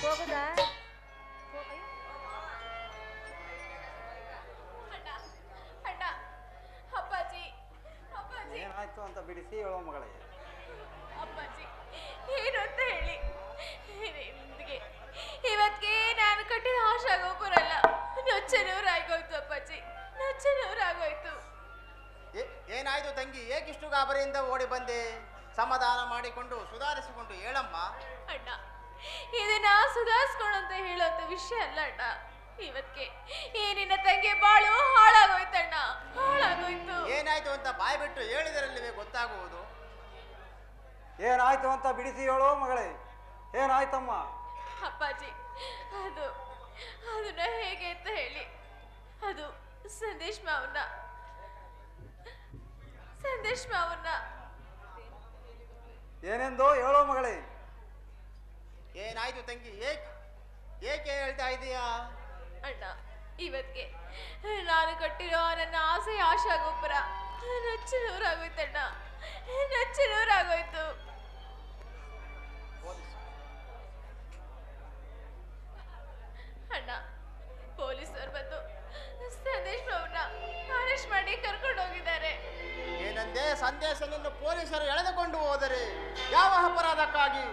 ಹೋಗುದಾ ಅಣ್ಣ ಅಣ್ಣ ಅಪ್ಪಾಜಿ ಅಪ್ಪಾಜಿ ಏನಾಯ್ತು ಅಂತ ಬಿಡಿಸಿ ಹೇಳೋ ಮಗಳೇ ಅಪ್ಪಾಜಿ ಏನು ಅಂತ ಹೇಳಿ ನಿಮ್ಗೆ ಇವತ್ತಿಗೆ ನಾನು ಕಟ್ಟಿದ ಆಶಾ ಗೋಪುರಲ್ಲ ನೊಚ್ಚನೂರಾಗೋಯ್ತು ಅಪ್ಪಾಜಿ ನೊಚ್ಚನೂರಾಗೋಯ್ತು ಏ- ಏನಾಯ್ತು ತಂಗಿ ಏಕಿಷ್ಟು ಗಾಬರಿಯಿಂದ ಓಡಿ ಬಂದೆ ಸಮಾಧಾನ ಮಾಡಿಕೊಂಡು ಸುಧಾರಿಸಿಕೊಂಡು ಹೇಳಮ್ಮ ಅಣ್ಣ ಇದನ್ನ ಸುಧಾರಿಸ್ಕೊಂಡು ಅಂತ ಹೇಳೋಂಥ ವಿಷಯ ಅಲ್ಲ ಅಣ್ಣ ಇವತ್ತಿಗೆ ಈ ನಿನ್ನ ತಂಗಿ ಬಾಳು ಹಾಳಾಗೋಯ್ತಣ್ಣ ಹಾಳಾಗೋಯ್ತು ಏನಾಯ್ತು ಅಂತ ಬಾಯ್ ಬಿಟ್ಟು ಹೇಳಿದರಲ್ಲಿವೆ ಗೊತ್ತಾಗುವುದು ಏನಾಯ್ತು ಅಂತ ಬಿಡಿಸಿ ಹೇಳೋ ಮಗಳೇ ಏನಾಯ್ತಮ್ಮ ಅಪ್ಪಾಜಿ ಅದು ಅದನ್ನ ಹೇಗೆ ಅಂತ ಹೇಳಿ ಅದು ಸಂದೇಶ್ ಮಾವನ್ನ ಸಂದೇಶ್ ಮಾವನ್ನ ಏನೆಂದೋ ಹೇಳೋ ಮಗಳೇ ಏನಾಯ್ತು ತಂಗಿ ಏಕೆ ಏಕೆ ಹೇಳ್ತಾ ಇದೀಯಾ ಅಣ್ಣ ಇವತ್ತಿಗೆ ನಾನು ಕಟ್ಟಿರೋ ನನ್ನ ಆಸೆ ಆಶಾ ಗೋಪುರ ನಚ್ಚನೂರಾಗೋಯ್ತಣ್ಣ ನಚ್ಚನೂರಾಗೋಯ್ತು ಅಣ್ಣ ಪೊಲೀಸರು ಬಂದು ಸಂದೇಶ್ ಅವ್ರನ್ನ ಅರೆಸ್ಟ್ ಮಾಡಿ ಕರ್ಕೊಂಡು ಹೋಗಿದ್ದಾರೆ ಏನಂದೆ ಸಂದೇಶವನ್ನು ಪೊಲೀಸರು ಎಳೆದುಕೊಂಡು ಹೋದರೆ ಯಾವ ಅಪರಾಧಕ್ಕಾಗಿ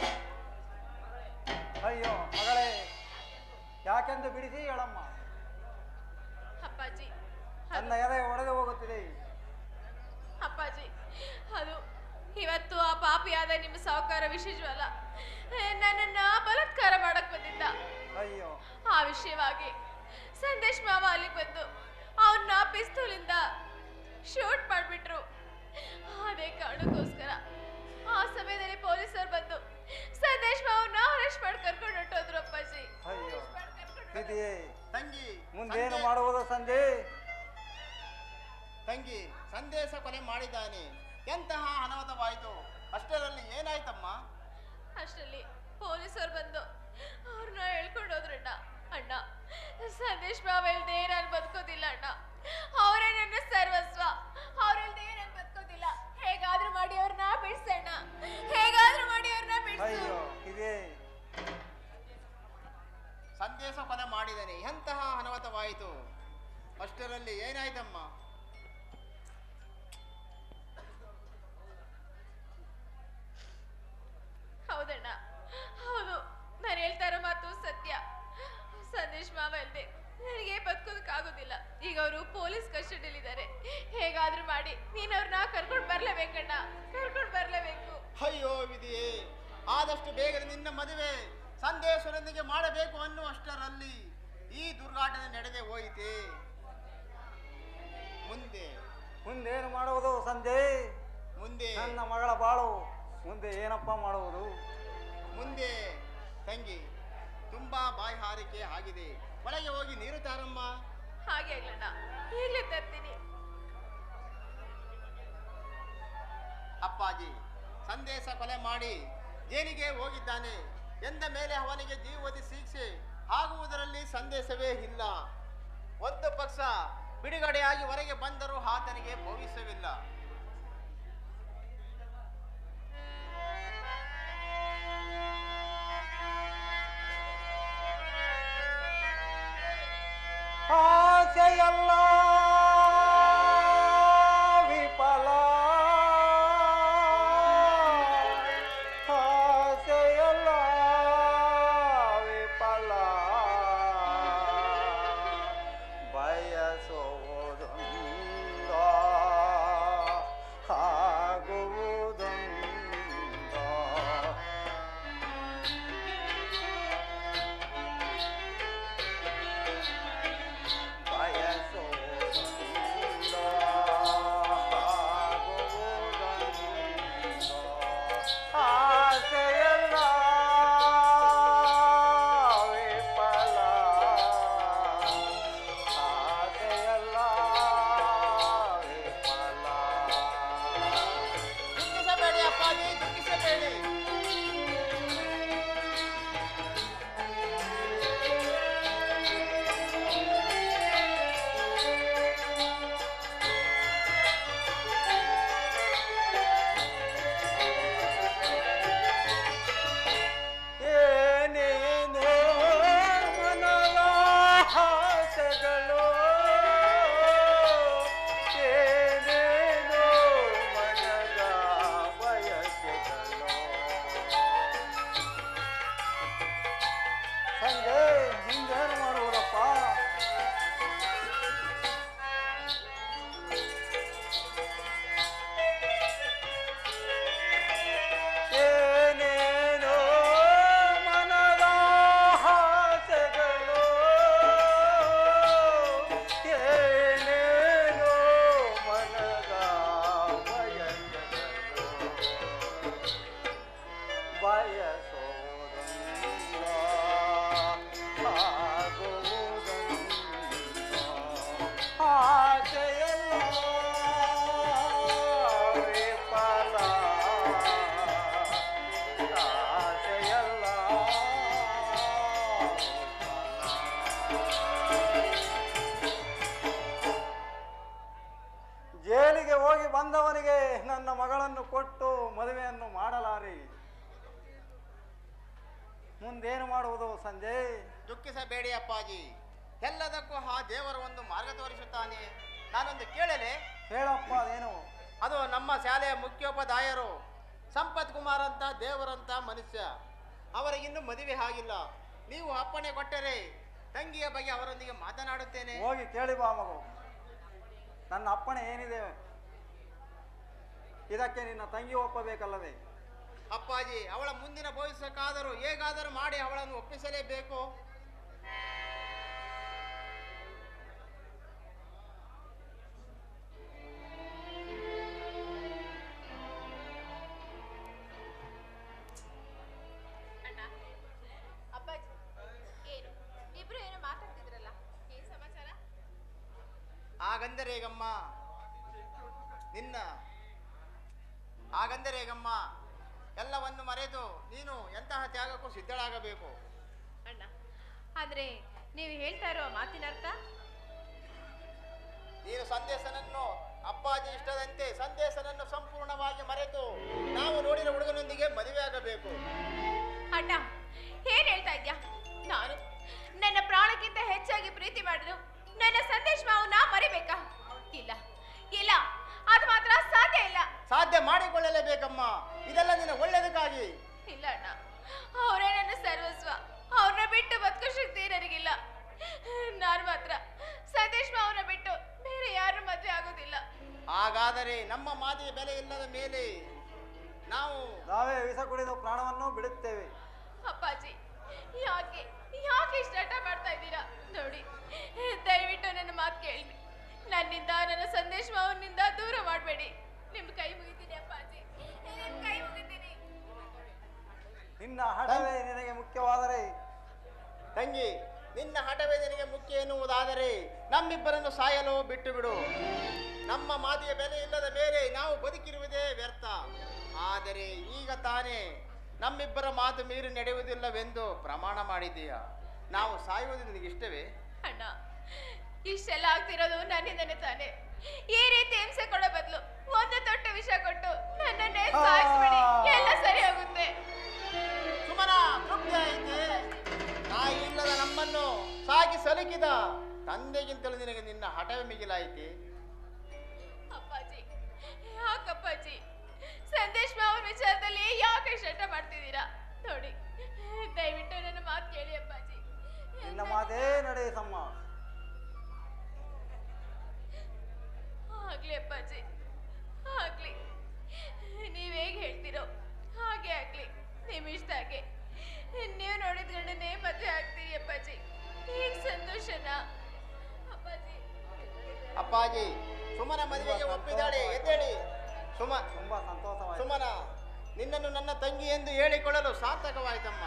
ಅಯ್ಯೋ ಮಗಳೇ ಯಾಕೆಂದು ಬಿಡಿಸಿ ಹೇಳಮ್ಮ ಅಪ್ಪಾಜಿ ನನ್ನ ಎದೆ ಒಡೆದು ಹೋಗುತ್ತಿದೆ ಅಪ್ಪಾಜಿ ಅದು ಇವತ್ತು ಆ ಪಾಪಿಯಾದ ನಿಮ್ಮ ಸಾಹುಕಾರ ವಿಶೇಷವಲ್ಲ ನನ್ನನ್ನ ಬಲಾತ್ಕಾರ ಮಾಡಕ್ ಬಂದಿದ್ದ ಅಯ್ಯೋ ಆ ವಿಷಯವಾಗಿ ಸಂದೇಶ್ ಮಾವ ಅಲ್ಲಿಗೆ ಬಂದು ಅವನ್ನ ಪಿಸ್ತೂಲಿಂದ ಶೂಟ್ ಮಾಡಿಬಿಟ್ರು ಅದೇ ಕಾರಣಕ್ಕೋಸ್ಕರ ಆ ಸಮಯದಲ್ಲಿ ಪೊಲೀಸರು ಬಂದು ಸಂದೇಶ್ ಮಾವನ್ನ ಅರೆಸ್ಟ್ ಮಾಡಿ ಕರ್ಕೊಂಡು ಹೊಟ್ಟೋದ್ರು ಅಪ್ಪಾಜಿ ಅಯ್ಯೋ ವಿಧಿಯೇ ತಂಗಿ ಮುಂದೇನು ಸಂದೇ- ಮಾಡುವುದು ಸಂಜೆ ತಂಗಿ ಸಂದೇಶ ಕೊಲೆ ಮಾಡಿದ್ದಾನೆ ಎಂತಹ ಅನಾಹುತವಾಯಿತು ಅಷ್ಟರಲ್ಲಿ ಏನಾಯ್ತಮ್ಮ ಅಷ್ಟರಲ್ಲಿ ಪೊಲೀಸರು ಬಂದು ಅವ್ರನ್ನ ಹೇಳ್ಕೊಂಡು ಹೋದ್ರಣ್ಣ ಅಣ್ಣ ಸಂದೇಶ್ ಮಾವ ಇಲ್ದೆ ನಾನು ಬದುಕೋದಿಲ್ಲ ಅಣ್ಣ ಅವರೇ ನನ್ನ ಸರ್ವಸ್ವ ಅವ್ರಿಲ್ದೆ ನಾನು ಬದುಕೋದಿಲ್ಲ ಹೇಗಾದ್ರೂ ಮಾಡಿ ಅವ್ರನ್ನ ಬಿಡ್ಸಣ್ಣ ಹೇಗಾದ್ರೂ ಮಾಡಿ ಅವ್ರನ್ನ ಬಿಡ್ಸು ಅಯ್ಯೋ ಇದೇ ಸಂದೇಶ ಕೊಲೆ ಮಾಡಿದ್ದಾನೆ ಎಂತಹ ಅನಾಹುತವಾಯಿತು ಅಷ್ಟರಲ್ಲಿ ಏನಾಯ್ತಮ್ಮ ಹೌದಣ್ಣ ಹೌದು ನಾನು ಹೇಳ್ತಾ ಇರೋ ಮಾತು ಸತ್ಯ ಸಂದೇಶ್ ಮಾವ ಇಲ್ದೆ ನನಗೆ ಬದುಕೋದಕ್ಕಾಗೋದಿಲ್ಲ ಈಗ ಅವರು ಪೊಲೀಸ್ ಕಸ್ಟಡಿಲಿದ್ದಾರೆ ಹೇಗಾದ್ರೂ ಮಾಡಿ ನೀನು ಅವ್ರನ್ನ ಕರ್ಕೊಂಡು ಬರ್ಲೇಬೇಕಣ್ಣ ಕರ್ಕೊಂಡು ಬರ್ಲೇಬೇಕು ಅಯ್ಯೋ ವಿಧಿಯೇ ಆದಷ್ಟು ಬೇಗನೆ ನಿನ್ನ ಮದುವೆ ಸಂದೇಶದೊಂದಿಗೆ ಮಾಡಬೇಕು ಅನ್ನುವಷ್ಟರಲ್ಲಿ ಈ ದುರ್ಘಟನೆ ನಡೆದೇ ಹೋಯಿತೆ ಮುಂದೆ ಮುಂದೇನು ಮಾಡುವುದು ಸಂಜೆ ಮುಂದೆ ನನ್ನ ಮಗಳ ಬಾಳು ಮುಂದೆ ಏನಪ್ಪ ಮಾಡುವುದು ಮುಂದೆ ತಂಗಿ ತುಂಬಾ ಬಾಯಿ ಹಾರಿಕೆ ಆಗಿದೆ ಒಳಗೆ ಹೋಗಿ ನೀರು ತಾರಮ್ಮ ಹಾಗೆ ಆಗ್ಲಣ್ಣ ಈಗಲೇ ತರ್ತೀನಿ ಅಪ್ಪಾಜಿ ಸಂದೇಶ ಕೊಲೆ ಮಾಡಿ ಜೈಲಿಗೆ ಹೋಗಿದ್ದಾನೆ ಎಂದ ಮೇಲೆ ಅವನಿಗೆ ಜೀವದಿ ಶಿಕ್ಷೆ ಆಗುವುದರಲ್ಲಿ ಸಂದೇಶವೇ ಇಲ್ಲ ಒಂದು ಪಕ್ಷ ಬಿಡುಗಡೆಯಾಗಿ ಹೊರಗೆ ಬಂದರೂ ಆತನಿಗೆ ಭವಿಷ್ಯವಿಲ್ಲ ಆಸೆಯಲ್ಲ ವಿಫಲ ಆಸೆಯಲ್ಲ ವಿಫಲ ಬಯಸುವುದೊಂದ ಮುಂದೇನು ಮಾಡುವುದು ಸಂಜಯ್ ದುಃಖಿಸಬೇಡಿ ಅಪ್ಪಾಜಿ ಎಲ್ಲದಕ್ಕೂ ಆ ದೇವರು ಒಂದು ಮಾರ್ಗ ತೋರಿಸುತ್ತಾನೆ ನಾನೊಂದು ಕೇಳಲೆ ಹೇಳಪ್ಪ ಅದೇನು ಅದು ನಮ್ಮ ಶಾಲೆಯ ಮುಖ್ಯೋಪಾಧ್ಯಾಯರು ಸಂಪತ್ ಕುಮಾರ್ ಅಂತ ದೇವರಂತ ಮನುಷ್ಯ ಅವರಿಗಿನ್ನೂ ಮದುವೆ ಆಗಿಲ್ಲ ನೀವು ಅಪ್ಪಣೆ ಕೊಟ್ಟರೆ ತಂಗಿಯ ಬಗ್ಗೆ ಅವರೊಂದಿಗೆ ಮಾತನಾಡುತ್ತೇನೆ ಹೋಗಿ ಕೇಳಿ ಬಾ ಮಗು ನನ್ನ ಅಪ್ಪಣೆ ಏನಿದೆ ಇದಕ್ಕೆ ನಿನ್ನ ತಂಗಿ ಒಪ್ಪಬೇಕಲ್ಲವೇ ಅಪ್ಪಾಜಿ ಅವಳ ಮುಂದಿನ ಭವಿಷ್ಯಕ್ಕಾದರೂ ಹೇಗಾದರೂ ಮಾಡಿ ಅವಳನ್ನು ಒಪ್ಪಿಸಲೇಬೇಕು ಅಣ್ಣ ಅಪ್ಪಾಜಿ ಏನು ಇಬ್ರು ಏನೋ ಮಾತಾಡ್ತಿದ್ರಲ್ಲ ಏನ್ ಸಮಾಚಾರ ಹಾಗಂದರೇಗಮ್ಮ ನಿನ್ನ ಹಾಗಂದರೇಗಮ್ಮ ಎಲ್ಲವನ್ನು ಮರೆತು ನೀನು ಎಂತಹ ತ್ಯಾಗಕ್ಕೂ ಸಿದ್ಧಳಾಗಬೇಕು ಅಣ್ಣ ಆದ್ರೆ ನೀವು ಹೇಳ್ತಾ ಇರೋ ಮಾತಿನ ಅರ್ಥ ನೀನು ಸಂದೇಶನನ್ನು ಅಪ್ಪಾಜಿ ಇಷ್ಟದಂತೆ ಸಂದೇಶನನ್ನು ಸಂಪೂರ್ಣವಾಗಿ ಮರೆತು ನಾವು ನೋಡಿದ ಹುಡುಗನೊಂದಿಗೆ ಮದುವೆಯಾಗಬೇಕು ಅಣ್ಣ ಏನ್ ಹೇಳ್ತಾ ಇದ್ಯಾ ನಾನು ನನ್ನ ಪ್ರಾಣಕ್ಕಿಂತ ಹೆಚ್ಚಾಗಿ ಪ್ರೀತಿ ಮಾಡಿದ್ರು ನನ್ನ ಸಂದೇಶ ಮಾವನ್ನ ಮರಿಬೇಕಾ ಇಲ್ಲ ಇಲ್ಲ ಅದು ಮಾತ್ರ ಸಾಧ್ಯ ಇಲ್ಲ ಸಾಧ್ಯ ಮಾಡಿಕೊಳ್ಳಲೇಬೇಕಮ್ಮ ಇದೆಲ್ಲ ನಿನ್ನ ಒಳ್ಳೆಯದಕ್ಕಾಗಿ ಇಲ್ಲ ಅಣ್ಣ ಅವರೇ ನನ್ನ ಸರ್ವಸ್ವ ಅವ್ರನ್ನ ಬಿಟ್ಟು ಬದುಕೋ ಶಕ್ತಿ ನನಗಿಲ್ಲ ನಾನು ಮಾತ್ರ ಸತೀಶ್ ಮಾವನ ಬಿಟ್ಟು ಬೇರೆ ಯಾರು ಮದುವೆ ಆಗೋದಿಲ್ಲ ಹಾಗಾದರೆ ನಮ್ಮ ಮಾತಿಗೆ ಬೆಲೆ ಇಲ್ಲದ ಮೇಲೆ ನಾವು ನಾವೇ ವಿಷ ಕುಡಿದು ಪ್ರಾಣವನ್ನು ಬಿಡುತ್ತೇವೆ ಅಪ್ಪಾಜಿ ಯಾಕೆ ಯಾಕೆ ಇಷ್ಟ ಹಠ ಮಾಡ್ತಾ ಇದ್ದೀರಾ ನೋಡಿ ದಯವಿಟ್ಟು ನನ್ನ ಮಾತು ಕೇಳಿ ನನ್ನಿಂದ ನನ್ನ ಸಂದೇಶ ಮಾವನಿಂದ ದೂರ ಮಾಡಬೇಡಿ ನಿಮ್ ಕೈ ಮುಗಿತೀನಿ ಅಪ್ಪಾಜಿ ನಿಮ್ ಕೈ ಮುಗಿತೀನಿ ನಿನ್ನ ಹಠವೇ ನಿನಗೆ ಮುಖ್ಯವಾದರೆ ತಂಗಿ ನಿನ್ನ ಹಠವೇ ನಿನಗೆ ಮುಖ್ಯ ಎನ್ನುವುದಾದರೆ ನಮ್ಮಿಬ್ಬರನ್ನು ಸಾಯಲು ಬಿಟ್ಟು ಬಿಡು ನಮ್ಮ ಮಾತಿಗೆ ಬೆಲೆ ಇಲ್ಲದ ಮೇಲೆ ನಾವು ಬದುಕಿರುವುದೇ ವ್ಯರ್ಥ ಆದರೆ ಈಗ ತಾನೇ ನಮ್ಮಿಬ್ಬರ ಮಾತು ಮೀರಿ ನಡೆಯುವುದಿಲ್ಲವೆಂದು ಪ್ರಮಾಣ ಮಾಡಿದ್ದೀಯ ನಾವು ಸಾಯುವುದು ನಿನಗೆ ಇಷ್ಟವೇ ಅಣ್ಣ ಇಷ್ಟೆಲ್ಲ ಆಗ್ತಿರೋದು ನನ್ನಿಂದನೇ ತಾನೆ ಈ ರೀತಿ ಹಿಂಸೆ ಕೊಡೋ ಬದಲು ಒಂದು ತೊಟ್ಟು ವಿಷ ಕೊಟ್ಟು ನನ್ನನ್ನೇ ಸಾಯಿಸ್ಬೇಡಿ ಎಲ್ಲ ಸರಿ ಹೋಗುತ್ತೆ ಸುಮನ ತೃಪ್ತಿ ಆಯಿತೆ ತಾಯಿ ಇಲ್ಲದ ನಮ್ಮನ್ನು ಸಾಗಿ ಸಲುಕಿದ ತಂದೆಗಿಂತಲೂ ನಿನಗೆ ನಿನ್ನ ಹಠವೇ ಮಿಗಿಲಾಯಿತೆ ಅಪ್ಪಾಜಿ ಯಾಕಪ್ಪಾಜಿ ಸಂದೇಶ್ ಮಾವನ ವಿಚಾರದಲ್ಲಿ ಯಾಕೆ ಶಟ ಮಾಡ್ತಿದ್ದೀರಾ ನೋಡಿ ದಯವಿಟ್ಟು ನನ್ನ ಮಾತು ಕೇಳಿ ಅಪ್ಪಾಜಿ ನಿನ್ನ ಮಾತೇ ನಡೆಸಮ್ಮ ಆಗ್ಲಿ ಅಪ್ಪಾಜಿ ಆಗ್ಲಿ ನೀವ್ ಹೇಗ್ ಹೇಳ್ತಿರೋ ಹಾಗೆ ಆಗ್ಲಿ ನಿಮ್ ಇಷ್ಟ ಹಾಗೆ ನೀವು ನೋಡಿದ ಗಂಡನೇ ಮದ್ವೆ ಆಗ್ತೀರಿ ಅಪ್ಪಾಜಿ ಈಗ ಸಂತೋಷನಾ ಅಪ್ಪಾಜಿ ಅಪ್ಪಾಜಿ ಸುಮನ ಮದುವೆಗೆ ಒಪ್ಪಿದ್ದಾಳೆ ಎದ್ದೇಳಿ ಸುಮ ತುಂಬಾ ಸಂತೋಷವಾಯಿತು ಸುಮನ ನಿನ್ನನ್ನು ನನ್ನ ತಂಗಿ ಎಂದು ಹೇಳಿಕೊಳ್ಳಲು ಸಾರ್ಥಕವಾಯ್ತಮ್ಮ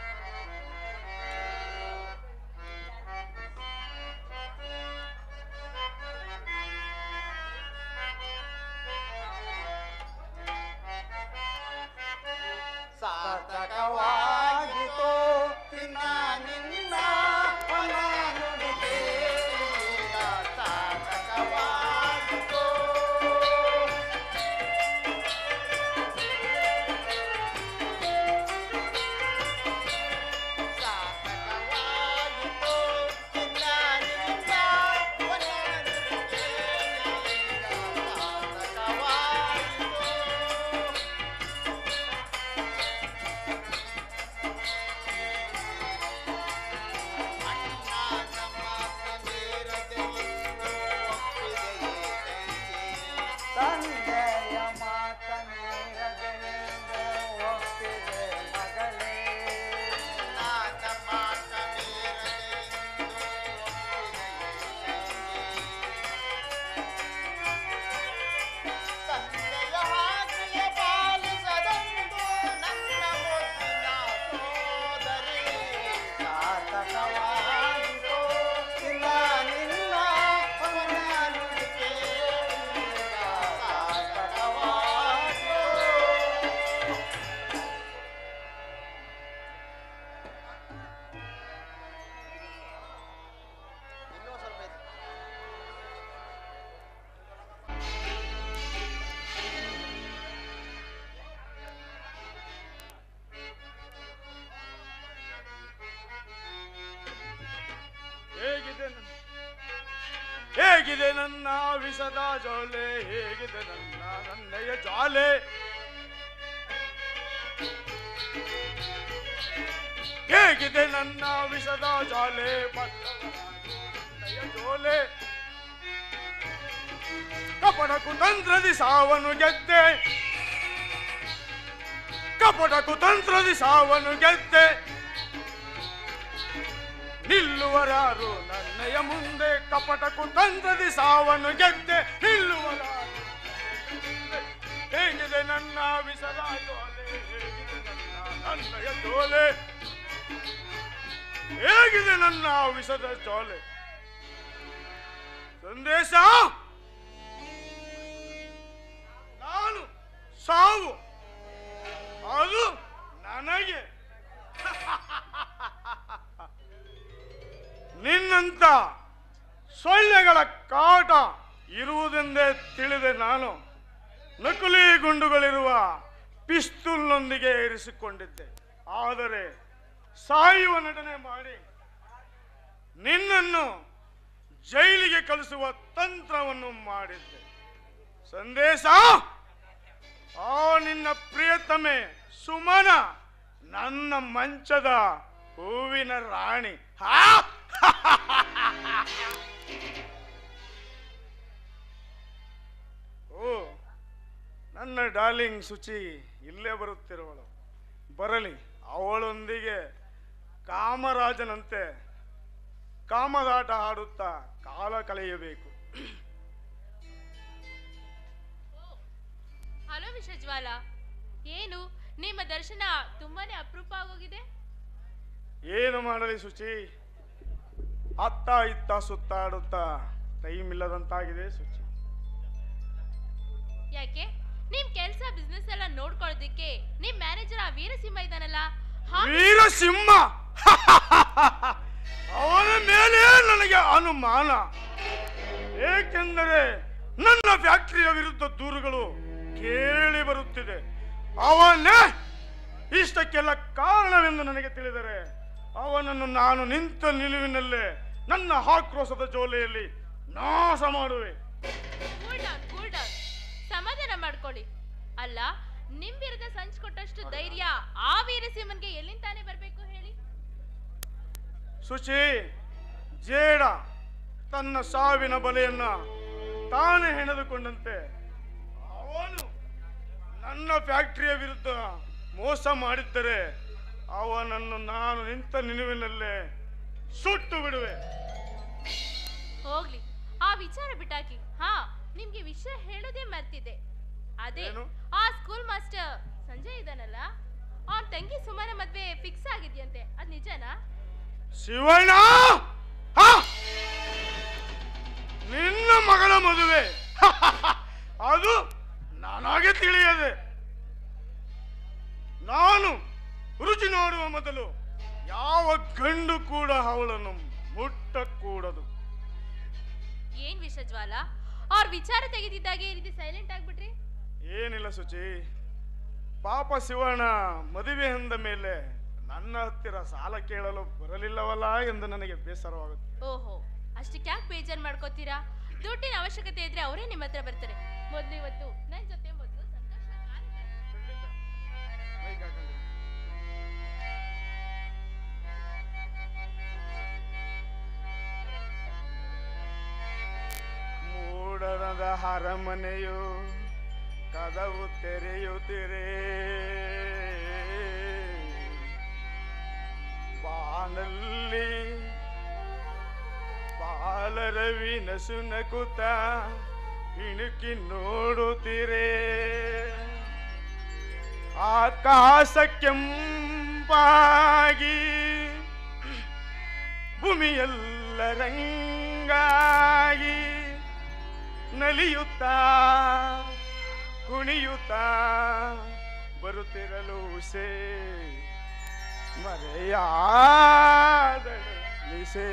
ಸಾರ್ಥಕವಾಗಿತು ನಿನ್ನ ನಿನ್ನ ಹೊಲ ನುಡಿಗೆ ಈಗ ಸಾರ್ಥಕವಾಗಿತು ಹೇಗಿದೆ ನನ್ನ ವಿಷದ ಜೋಲೆ ಹೇಗಿದೆ ನನ್ನ ನನ್ನಯ ಜಾಲೆ ಹೇಗಿದೆ ನನ್ನ ವಿಷದ ಜಾಲೆ ಬತ್ತವರಾಗಿ ನನ್ನಯ ಜೋಲೆ ಕಪಟ ಕುತಂತ್ರದಿ ಸಾವನು ಗೆದ್ದೆ ಕಪಟ ಕುತಂತ್ರದಿ ಸಾವನು ಗೆದ್ದೆ ನಿಲ್ಲುವರಾರು ನನ್ನಯ ಮುಂದೆ ಕಪಟ ಕುತಂತ್ರದಿ ಸಾವನು ಗೆದ್ದೆ ನಿಲ್ಲುವರಾರು ಹೇಗಿದೆ ನನ್ನ ವಿಸದ ಜೋಲೆ ಹೇಗಿದೆ ನನ್ನ ನನ್ನಯ ಜೋಲೆ ಹೇಗಿದೆ ನನ್ನ ವಿಸದ ಜೋಲೆ ಸಂದೇಶ ನಾನು ಸಾವು ಅದು ನನಗೆ ನಿನ್ನಂತ ಸೊಳ್ಳೆಗಳ ಕಾಟ ಇರುವುದೆಂದೇ ತಿಳಿದೆ ನಾನು ನಕಲಿ ಗುಂಡುಗಳಿರುವ ಪಿಸ್ತೂಲ್ನೊಂದಿಗೆ ಇರಿಸಿಕೊಂಡಿದ್ದೆ ಆದರೆ ಸಾಯುವ ನಟನೆ ಮಾಡಿ ನಿನ್ನನ್ನು ಜೈಲಿಗೆ ಕಳಿಸುವ ತಂತ್ರವನ್ನು ಮಾಡಿದ್ದೆ ಸಂದೇಶ ಆ ನಿನ್ನ ಪ್ರಿಯತಮೆ ಸುಮನ ನನ್ನ ಮಂಚದ ಹೂವಿನ ರಾಣಿ ಹಾ ಓ ನನ್ನ ಡಾರ್ಲಿಂಗ್ ಶುಚಿ ಇಲ್ಲೇ ಬರುತ್ತಿರುವಳು ಬರಲಿ ಅವಳೊಂದಿಗೆ ಕಾಮರಾಜನಂತೆ ಕಾಮದಾಟ ಆಡುತ್ತಾ ಕಾಲ ಕಳೆಯಬೇಕು ಹಲೋ ವಿಷಜ್ವಾಲ ಏನು ನಿಮ್ಮ ದರ್ಶನ ತುಂಬಾನೇ ಅಪರೂಪ ಆಗೋಗಿದೆ ಏನು ಮಾಡಲಿ ಶುಚಿ ಅತ್ತ ಇತ್ತ ಸುತ್ತಾಡುತ್ತಾ ಟೈಮ್ ಇಲ್ಲದಂತಾಗಿದೆ ಶುಚಿ ಯಾಕೆ ನಿಮ್ ಕೆಲ್ಸ ಬಿಸ್ನೆಸ್ ಎಲ್ಲ ನೋಡ್ಕೊಳ್ಳೋದಿಕ್ಕೆ ನಿಮ್ ಮ್ಯಾನೇಜರ್ ಆ ವೀರಸಿಂಹ ಇದಾನಲ್ಲ ಹಾ- ವೀರಸಿಂಹ ಅವನ ಮೇಲೆ ನನಗೆ ಅನುಮಾನ ಏಕೆಂದರೆ ನನ್ನ ಫ್ಯಾಕ್ಟರಿಯ ವಿರುದ್ಧ ದೂರುಗಳು ಕೇಳಿ ಬರುತ್ತಿದೆ ಅವನೇ ಇಷ್ಟಕ್ಕೆಲ್ಲ ಕಾರಣವೆಂದು ನನಗೆ ತಿಳಿದರೆ ಅವನನ್ನು ನಾನು ನಿಂತ ನಿಲುವಿನಲ್ಲೇ ನನ್ನ ಆಕ್ರೋಶದ ಜೋಲೆಯಲ್ಲಿ ನಾಶ ಮಾಡುವೆ ಕೂಲ್ ಡೌನ್ ಕೂಲ್ ಡೌನ್ ಸಮಾಧಾನ ಮಾಡ್ಕೊಳ್ಳಿ ಅಲ್ಲ ನಿಮ್ ವಿರುದ್ಧ ಸಂಚ್ ಕೊಟ್ಟಷ್ಟು ಧೈರ್ಯ ಆ ವೀರಸಿಂಹನ್ಗೆ ಎಲ್ಲಿಂದಾನೆ ಬರ್ಬೇಕು ಹೇಳಿ ಶುಚಿ ಜೇಡ ತನ್ನ ಸಾವಿನ ಬಲೆಯನ್ನ ತಾನೇ ಹೆಣೆದುಕೊಂಡಂತೆ ಅವನು ನನ್ನ ಫ್ಯಾಕ್ಟರಿಯ ವಿರುದ್ಧ ಮೋಸ ಮಾಡಿದ್ದರೆ ಅವನನ್ನು ನಾನು ನಿಂತ ನಿಲುವಿನಲ್ಲೇ ಸುಟ್ಟು ಬಿಡುವೆ ಹೋಗ್ಲಿ ಆ ವಿಚಾರ ಬಿಟ್ಟಾಕಿ ಹಾ ನಿಮ್ಗೆ ವಿಷಯ ಹೇಳೋದೇ ಮರ್ತಿದೆ ಅದೇ ಏನು? ಆ ಸ್ಕೂಲ್ ಮಾಸ್ಟರ್ ಸಂಜಯ್ ಇದಾನಲ್ಲ ಅವ್ನ್ ತಂಗಿ ಸುಮಾರ ಮದ್ವೆ ಫಿಕ್ಸ್ ಆಗಿದ್ಯಂತೆ ಅದ್ ನಿಜನಾ ಶಿವಣ್ಣ ಹಾ! ನಿನ್ನ ಮಗಳ ಮದುವೆ ಅದು ನನಗೆ ತಿಳಿಯದೆ ನಾನು ರುಚಿ ನೋಡುವ ಮೊದಲು ಯಾವ ಗಂಡು ಕೂಡ ಅವಳನ್ನು ಮುಟ್ಟಕೂಡದು ಏನ್ ವಿಷಜ್ವಾಲ ಅವ್ರ ವಿಚಾರ ತೆಗೆದಿದ್ದಾಗೆ ಈ ರೀತಿ ಸೈಲೆಂಟ್ ಆಗ್ಬಿಟ್ರಿ ಏನಿಲ್ಲ ಶುಚಿ ಪಾಪ ಶಿವಣ್ಣ ಮದುವೆ ಅಂದ ಮೇಲೆ ನನ್ನ ಹತ್ತಿರ ಸಾಲ ಕೇಳಲು ಬರಲಿಲ್ಲವಲ್ಲ ಎಂದು ನನಗೆ ಬೇಸರವಾಗುತ್ತೆ ಓಹೋ ಅಷ್ಟಕ್ಕೆ ಯಾಕೆ ಬೇಜಾರ್ ಮಾಡ್ಕೋತೀರಾ ದುಡ್ಡಿನ ಅವಶ್ಯಕತೆ ಇದ್ರೆ ಅವರೇ ನಿಮ್ಮ ಹತ್ರ ಬರ್ತಾರೆ ಮೊದ್ಲು ಇವತ್ತು ನನ್ ಜೊತೆ ಮೊದ್ಲು ಸಂತೋಷ ಮೈಕ್ ಹಾಕೊಂಡು. ಮೂಡರದ ಅರಮನೆಯು ಕದವು ತೆರೆಯುತ್ತಿರೆ ಬಾನಲ್ಲಿ ಬಾಲರವಿ ನಸುನಕುತ ಇಣುಕಿ ನೋಡುತ್ತಿರೆ ಆಕಾಶ ಕೆಂಪಾಗಿ ಭೂಮಿಯೆಲ್ಲ ರಂಗಾಗಿ ನಲಿಯುತ್ತಾ ಕುಣಿಯುತ್ತಾ ಬರುತ್ತಿರಲು ಸೇ ಮರೆಯಾದಳು ನಿಸೇ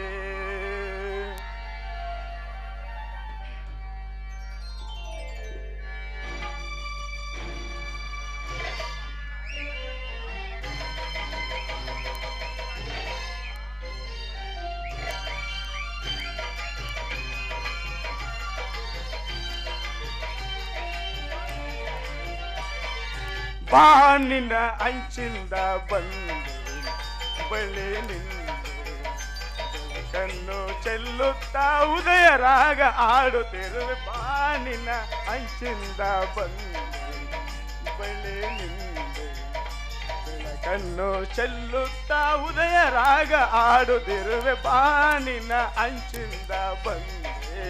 ಬಾನಿನ ಅಂಚಿಂದ ಬಂದು ಬಳಿ ನಿಂದು ಕಣ್ಣು ಚೆಲ್ಲುತ್ತಾ ಉದಯ ರಾಗ ಆಡುತ್ತಿರುವೆ ಬಾನಿನ ಅಂಚಿಂದ ಬಂದು ಬಳಿ ನಿಂದು ಬೆಳಕನ್ನು ಚೆಲ್ಲುತ್ತಾ ಉದಯ ರಾಗ ಆಡುತ್ತಿರುವೆ ಬಾನಿನ ಅಂಚಿಂದ ಬಂದೆ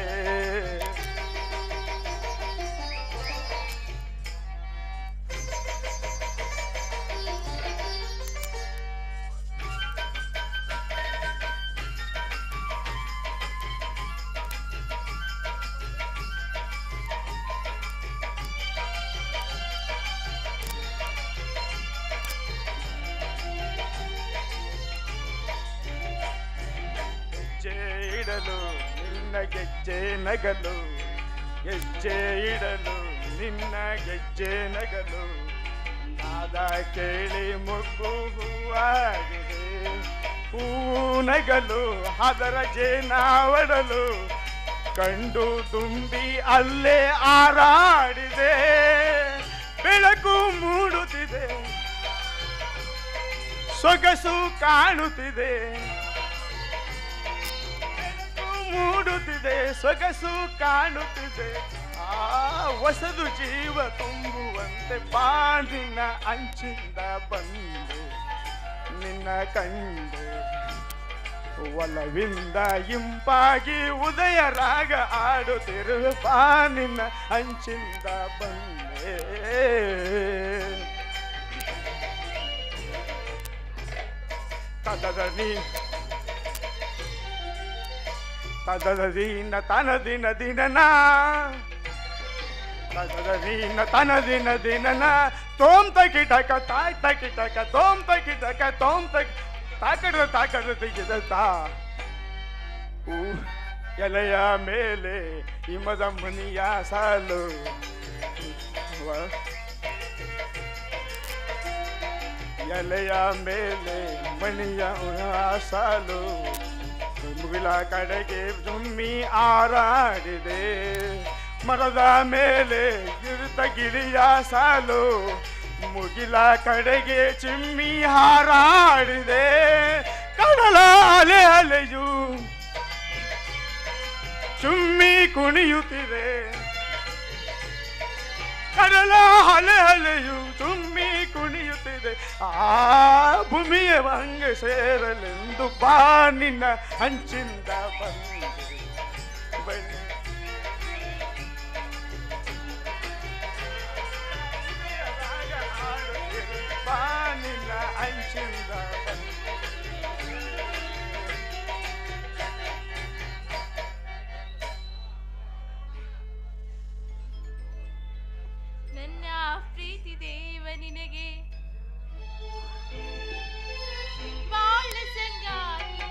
ಹೆಜ್ಜೆ ಇಡಲು ನಿನ್ನ ಗೆಜ್ಜೆ ನಗಲು ಹೆಜ್ಜೆ ಇಡಲು ನಿನ್ನ ಗೆಜ್ಜೆ ನಗಲು ನಾದ ಕೇಳಿ ಮುಗ್ಗು ಹೂವಾಗಿದೆ ಹೂವು ನಗಲು ಅದರ ಜೇನಾವಡಲು ಕಂಡು ತುಂಬಿ ಅಲ್ಲೇ ಆರಾಡಿದೆ ಬೆಳಕು ಮೂಡುತ್ತಿದೆ ಸೊಗಸು ಕಾಣುತ್ತಿದೆ ಬೆಳಕು ಮೂಡುತ್ತಿದೆ ಸೊಗಸು ಕಾಣುತ್ತಿದೆ ಆ ಹೊಸದು ಜೀವ ತುಂಬುವಂತೆ ಬಾನಿನ ಅಂಚಿಂದ ಬಂದೆ ನಿನ್ನ ಕಂಡೆ ಒಲವಿಂದ ಇಂಪಾಗಿ ಉದಯ ರಾಗ ಆಡುತ್ತಿರುವ ಬಾನಿನ ಅಂಚಿಂದ ಬಂದೆ ತದನಿ ತದದೀನ ತನದಿನ ದಿನನ ತದದೀನ ತನದಿನ ದಿನನ ತೋಂ ತಕಿಟಕ ತಾಯ್ ತಕಿಟಕ ತೋಂ ತಕಿಟಕ ತೋಂ ತಕ್ ತಾಕಡ ತಾಕಡ ತೆಗೆದ ತಾ ಊ ಎಲೆಯ ಮೇಲೆ ಹಿಮದ ಮುನಿಯ ಸಾಲು ವ- ಎಲೆಯ ಮೇಲೆ ಮಣಿಯ ಸಾಲು ಮುಗಿಲ ಕಡೆಗೆ ಜುಮ್ಮಿ ಆರಾಡಿದೆ ಮರದ ಮೇಲೆ ಇರುತ್ತ ಗಿಳಿಯ ಸಾಲು ಮುಗಿಲ ಕಡೆಗೆ ಚಿಮ್ಮಿ ಹಾರಾಡಿದೆ ಕಡಲ ಅಲೆ ಅಲೆಯು ಚುಮ್ಮಿ ಕುಣಿಯುತ್ತಿದೆ ಕಡಲ ಅಲೆ ಅಲೆಯು ಚುಮ್ಮಿ ಕುಣಿಯುತ್ತಿದೆ ಆ ಭೂಮಿಯ ಭಂಗ ಸೇರಲೆಂದು ಬಾನಿನ ಹಂಚಿಂದ ಬಂದೆ ಬನ್ನಿ ಬಾನಿನ ಅಂಚಿಂದ ಬಂದೆ ನನ್ನ ಪ್ರೀತಿ ದೇವ ನಿನಗೆ ಬಾಳ ಸಂಗಾತಿ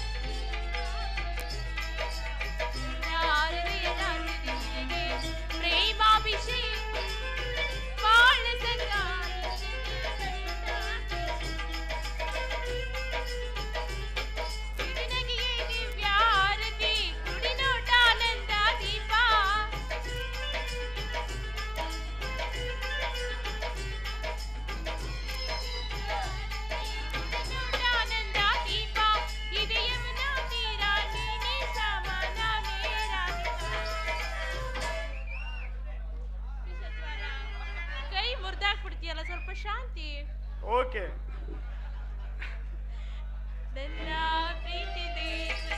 ನಾರದೆಯ ನಾರದೆ ನಿನಗೆ ಪ್ರೇಮಾಭಿಷೇಕ ಬಾಳ ಸಂಗಾತಿ ನಿನಗೆ ದಿವ್ಯಾರತಿ ಕುಡಿನೋಟ ಆನಂದ ದೀಪ ಆನಂದ ದೀಪ ಇದೆ ಯಮುನಾ ತೀರ ನೀನೇ ಸಮಾನ ಕೈ ಮುರಿದಾಕ್ಬಿಡ್ತೀಯಲ್ಲ ಸ್ವಲ್ಪ ಶಾಂತಿ ಓಕೆ ನನ್ನ ಪ್ರೀತಿ ದೇವ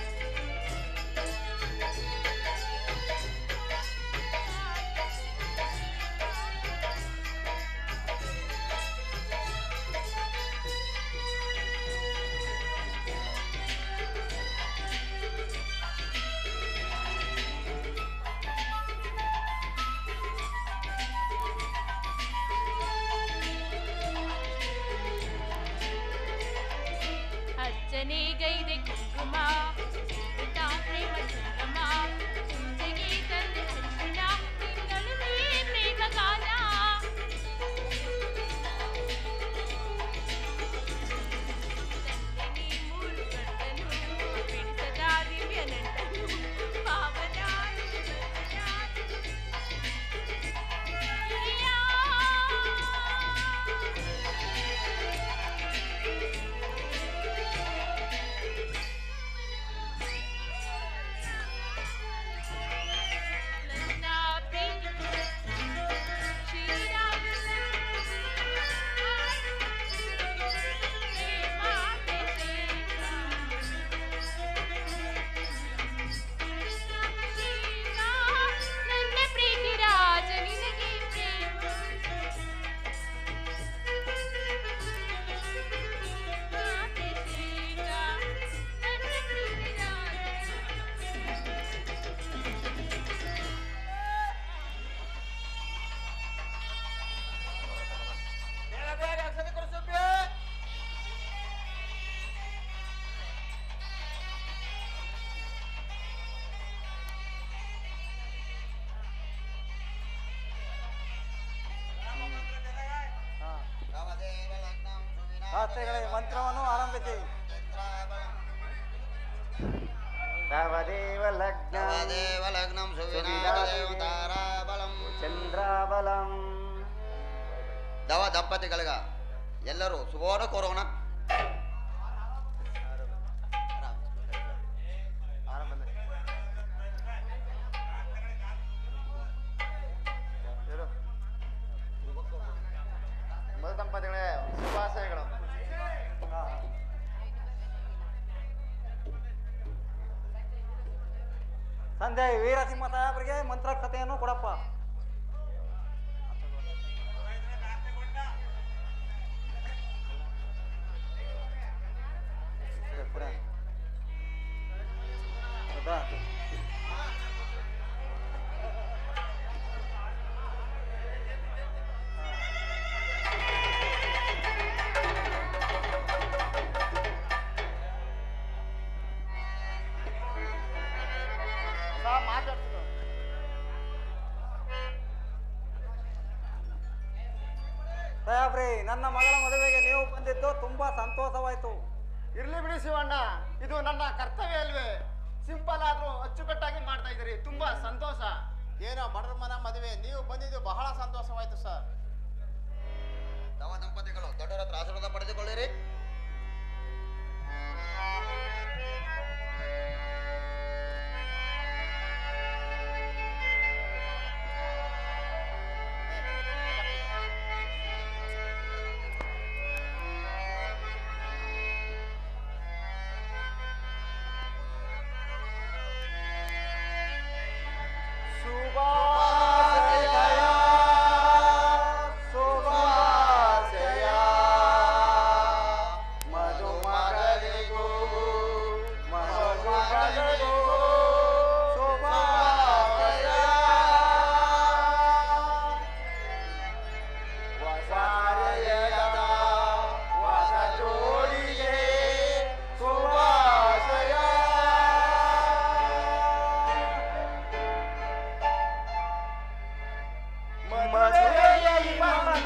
ಅಜ್ಜನೇ ಗೈದೆ ಕುಂಕುಮ ಊಟ ಪ್ರೇಮ ಸಂಗಮ ಪೂಜೆಗೆ ತಂದೆ ಅರ್ಶಿಣ ತಿಂಗಳಲ್ಲಿ ಪ್ರೇಮ ಗಾನ ತಂದೆನಿ ಮೂರು ಗಂಡನು ಬಿಡಿಸದ ದಿವ್ಯ ನಂಟನು ಪಾವನ ಹಿರಿಯ ಶಾಸ್ತ್ರಿಗಳೇ ಮಂತ್ರವನ್ನು ಆರಂಭಿಸಿ ನವದೇವ ಲಗ್ನ ದೇವ ಲಗ್ನಂ ಸುವಿನಾದೇವ ತಾರಾಬಲಂ ಚಂದ್ರಾಬಲಂ ದವ ದಂಪತಿಗಳಿಗ ಎಲ್ಲರೂ ಸುಬೋಧ ಕೋರೋಣ ಮಧು ದಂಪತಿಗಳೇ ಶುಭಾಶಯಗಳು ಹಾ, ಹಾ. ಸಂಜೆ ವೀರಸಿಂಹ ಸಾಹೇಬರಿಗೆ ಮಂತ್ರಾಕ್ಷತೆಯನ್ನು ಕೊಡಪ್ಪ ಹೌದಾ? ಮಾತಾಡ್ತಿದ್ರು ಸಾಹೇಬ್ರಿ ನನ್ನ ಮಗಳ ಮದುವೆಗೆ ನೀವು ಬಂದಿದ್ದು ತುಂಬಾ ಸಂತೋಷವಾಯ್ತು ಇರ್ಲಿ ಬಿಡಿ ಶಿವಣ್ಣ ಇದು ನನ್ನ ಕರ್ತವ್ಯ ಅಲ್ವೇ ಸಿಂಪಲ್ ಆದ್ರೂ ಅಚ್ಚುಕಟ್ಟಾಗಿ ಮಾಡ್ತಾ ಇದ್ದೀರಿ ತುಂಬಾ ಸಂತೋಷ ಏನೋ ಬಡರ ಮನ ಮದುವೆ ನೀವು ಬಂದಿದ್ದು ಬಹಳ ಸಂತೋಷವಾಯ್ತು ಸರ್ ದವ ದಂಪತಿಗಳು ದೊಡ್ಡರ ಹತ್ರ ಆಶೀರ್ವಾದ ಪಡೆದುಕೊಳ್ಳಿರಿ ಶುಭಾಶಯ ಶುಭಾಶಯ ಮಧುಮಗಳಿಗೂ ಮಧುಮಗಳಿಗೂ ಶುಭಾಶಯ ವಸಾರೆಯದ ಹೊಸ ಜೋಡಿಗೆ ಶುಭಾಶಯ ಮಧುರೆಯಲ್ಲಿ ಬಂದ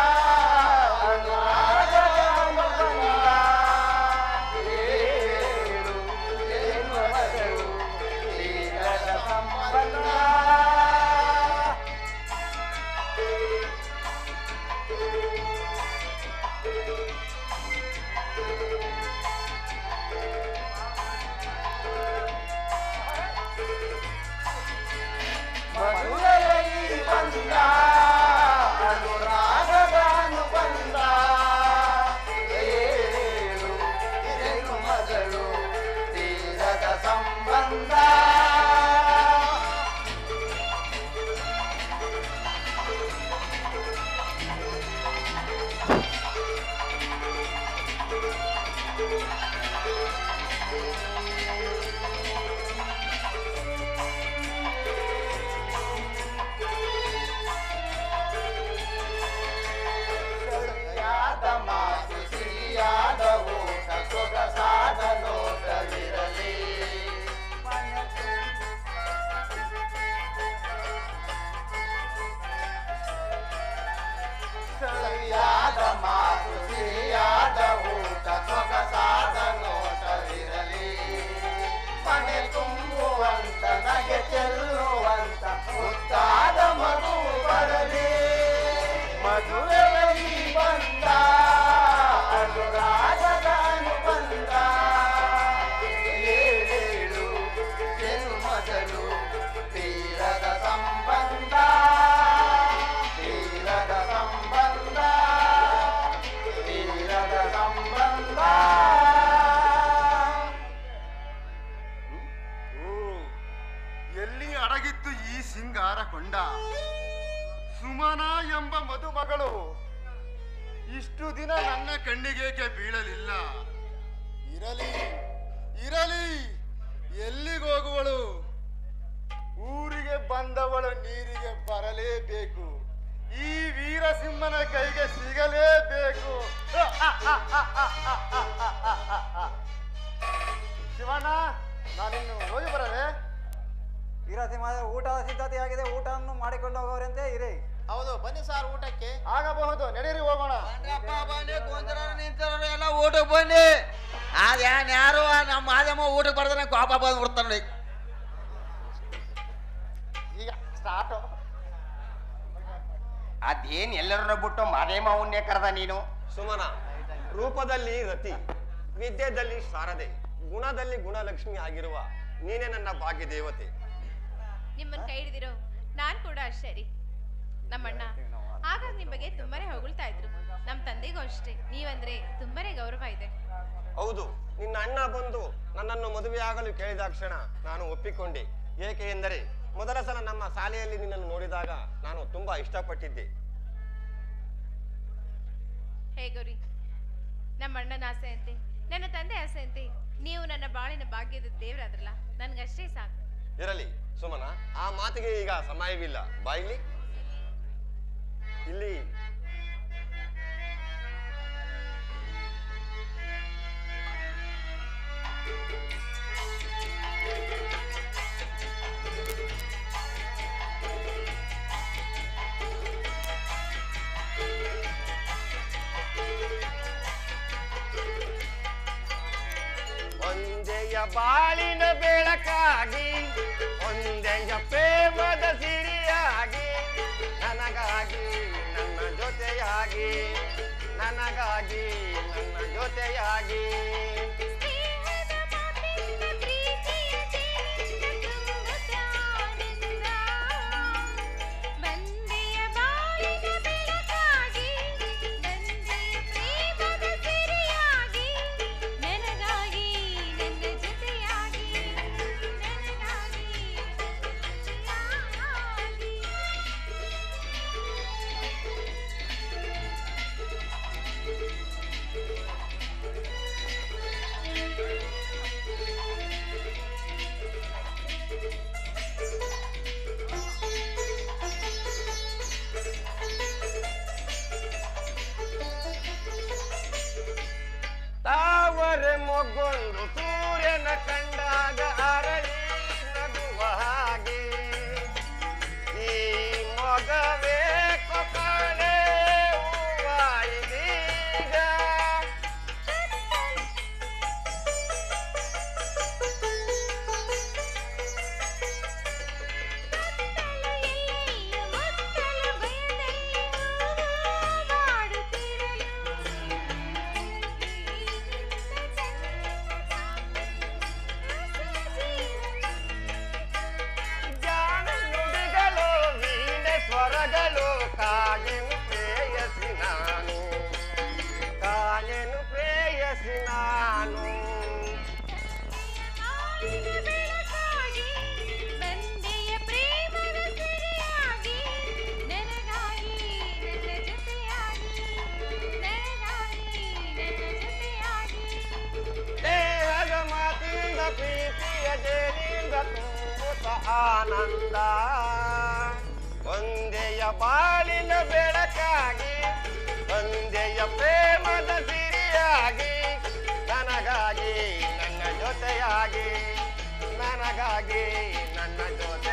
ಅನುರಾಗದ ಬಂದ ಏಳು ಜನ್ಮಗಳು ತೀರದ ಸಂಬಂಧ ಮಧುರೆಯಲ್ಲಿ ಬಂದ ಅನುರಾಗದ ಅನುಬಂಧ ಏಳು ಇದೆನು ಮಗಳು ತೀರದ ಸಂಬಂಧ ಸರಿಯಾದ ಮಾತು ಸಿರಿಯಾದ ಊಟ ಸೊಗಸಾದ ನೋಟವಿರಲಿ ಸರಿಯಾದ ಮಾತು ಸಿರಿಯಾದ ಊಟ ಸೊಗಸಾದ ನೋಟವಿರಲಿ ಮನೆ ತುಂಬುವಂತ ನಗೆ ಚೆಲ್ಲುವಂತ ಮುತ್ತಾದ ಮಗು ಬರಲಿ ಮದುವೆಯಲ್ಲಿ ಬಂದ ಅನುರಾಗದ ಅನುಬಂಧ ಏಳೇಳು ಜನ್ಮಗಳು ತೀರದ ಸಂಬಂಧ ತೀರದ ಸಂಬಂಧ ತೀರದ ಸಂಬಂಧ ಎಲ್ಲಿ ಅಡಗಿತ್ತು ಈ ಸಿಂಗಾರ ಕೊಂಡ ಸುಮನ ಎಂಬ ಮದುಮಗಳು ಇಷ್ಟು ದಿನ ನನ್ನ ಕಣ್ಣಿಗೇಕೆ ಬೀಳಲಿಲ್ಲ ಇರಲಿ ಇರಲಿ ಎಲ್ಲಿಗೋಗುವಳು ಊರಿಗೆ ಬಂದವಳು ನೀರಿಗೆ ಬರಲೇಬೇಕು ಈ ವೀರಸಿಂಹನ ಕೈಗೆ ಸಿಗಲೇಬೇಕು ಶಿವಣ್ಣ ನಾನಿನ್ನು ಹೋಗಿ ಬರಲೇ ವೀರಸಿಂಹ ಊಟದ ಸಿದ್ಧತೆಯಾಗಿದೆ ಊಟವನ್ನು ಮಾಡಿಕೊಂಡು ಹೋಗೋರಂತೆ ಇರಿ ಹೌದು ಬನ್ನಿ ಸರ್ ಊಟಕ್ಕೆ ಆಗಬಹುದು ನಡೀರಿ ಹೋಗೋಣ ಬಂದ್ರಪ್ಪ ಬನ್ನಿ ಕುಂದ್ರ ನಿಂತರ ಎಲ್ಲ ಊಟಕ್ಕೆ ಬನ್ನಿ ಅದೇನ್ ಯಾರು ನಮ್ಮ ಮಾದಮ್ಮ ಊಟಕ್ಕೆ ಬರ್ದಾನೆ ಕೋಪ ಬಂದು ಬಿಡ್ತಾನೆ ನೋಡಿ ಈಗ ಸ್ಟಾರ್ಟ್ ಅದೇನ್ ಎಲ್ಲರನ್ನ ಬಿಟ್ಟು ಮಾದೇಮ ಅವನ್ನೇ ಕರೆದ ನೀನು ಸುಮನ ರೂಪದಲ್ಲಿ ರತಿ ವಿದ್ಯೆಯಲ್ಲಿ ಶಾರದೆ ಗುಣದಲ್ಲಿ ಗುಣಲಕ್ಷ್ಮಿ ಆಗಿರುವ ನೀನೇ ನನ್ನ ಭಾಗ್ಯ ದೇವತೆ ನಿಮ್ಮನ್ನ ಕೈ ಹಿಡಿದಿರೋ ನಾನ್ ಕೂಡ ಅಷ್ಟೇ ರೀ ನಮ್ಮಣ್ಣ ಆಗ ನಿಮ್ ಬಗ್ಗೆ ತುಂಬಾನೇ ಹೊಗಳ್ತಾ ಇದ್ರು ನಮ್ ತಂದೆಗೂ ಅಷ್ಟೇ ನೀವಂದ್ರೆ ತುಂಬಾನೇ ಗೌರವ ಇದೆ ಹೌದು ನಿನ್ನ ಅಣ್ಣ ಬಂದು ನನ್ನನ್ನು ಮದುವೆಯಾಗಲು ಕೇಳಿದಾಕ್ಷಣ ನಾನು ಒಪ್ಪಿಕೊಂಡೆ ಏಕೆ ಎಂದರೆ ಮೊದಲ ಸಲ ನಮ್ಮ ಶಾಲೆಯಲ್ಲಿ ನಿನ್ನನ್ನು ನೋಡಿದಾಗ ನಾನು ತುಂಬಾ ಇಷ್ಟಪಟ್ಟಿದ್ದೆ ಹೇಗೋರಿ ನಮ್ಮ ಅಣ್ಣನ ಆಸೆ ಅಂತೆ ನನ್ನ ತಂದೆ ಆಸೆ ಅಂತೆ ನೀವು ನನ್ನ ಬಾಳಿನ ಭಾಗ್ಯದ ದೇವರಾದ್ರಲ್ಲ ನನ್ಗಷ್ಟೇ ಸಾಕು ಇರಲಿ ಸುಮನ ಆ ಮಾತಿಗೆ ಈಗ ಸಮಯವಿಲ್ಲ ಬಾಯಿಲಿ ಇಲ್ಲಿ ಒಂದೆಯ ಬಾಳಿನ ಬೆಳಕಾಗಿ ಒಂದೆಯ ಪ್ರೇಮದ ಸಿರಿಯಾಗಿ ನನಗಾಗಿ ನನ್ನ ಜೊತೆಯಾಗಿ ನನಗಾಗಿ ನನ್ನ ಜೊತೆಯಾಗಿ ಸ್ನೇಹದ ಮಾತಿಂದ ಪ್ರೀತಿಯ ಜೇನಿಂದ ತುಂಬುತ್ತ ಆನಂದ. ಬಂದೆಯ ಬಾಳಿನ ಬೆಳಕಾಗಿ ಬಂದೆಯ ಪ್ರೇಮದ ಸಿರಿಯಾಗಿ ನನಗಾಗಿ ನನ್ನ ಜೊತೆಯಾಗಿ ನನಗಾಗಿ ಜೊತೆಯಾಗಿ ತಾವರೆ ಮೊಗ್ಗೊಂದು ಸೂರ್ಯನ ಕಂಡಾಗ ಅರಳಿ ನಗುವ ಹಾಗೆ ಈ ಮೊಗವೇ ಕೊಕಳೆ ಹೂವಾಯಿದೀಗ ಎಲ್ಲೆಯ ಮುತ್ತಲ ಬಯಲಲ್ಲಿ ಮಾಡುತ್ತಿರಲು ಜಾಣ ನುಡಿಗಳು ವೀಣೆ ಸ್ವರಗಳು ಕಾಗೆನು ಪ್ರೇಯಸಿ ನಾನು ಕಾಗೆನು ಪ್ರೇಯಸಿ ನಾನು ಆಳಿನ ಬೆಳಕಾಗಿ ಬಂದೆಯ ಪ್ರೇಮದ ಸಿರಿಯಾಗಿ ನನಗಾಗಿ ನನ್ನ ಜೊತೆಯಾಗಿ ನನಗಾಗಿ ನನ್ನ ಜೊತೆಯಾಗಿ ದೇಹದ ಮಾತಿಂದ ಪ್ರೀತಿಯ ಜೇನಿಂದ ತುಂಬುತ್ತ ಆನಂದ ಒಂದೆಯ ಬಾಳಿನ ಬೆಳಕಾಗಿ ಒಂದೆಯ ಪ್ರೇಮದ ಸಿರಿಯಾಗಿ ನನಗಾಗಿ ನನ್ನ ಜೊತೆಯಾಗಿ ನನಗಾಗಿ ನನ್ನ ಜೊತೆ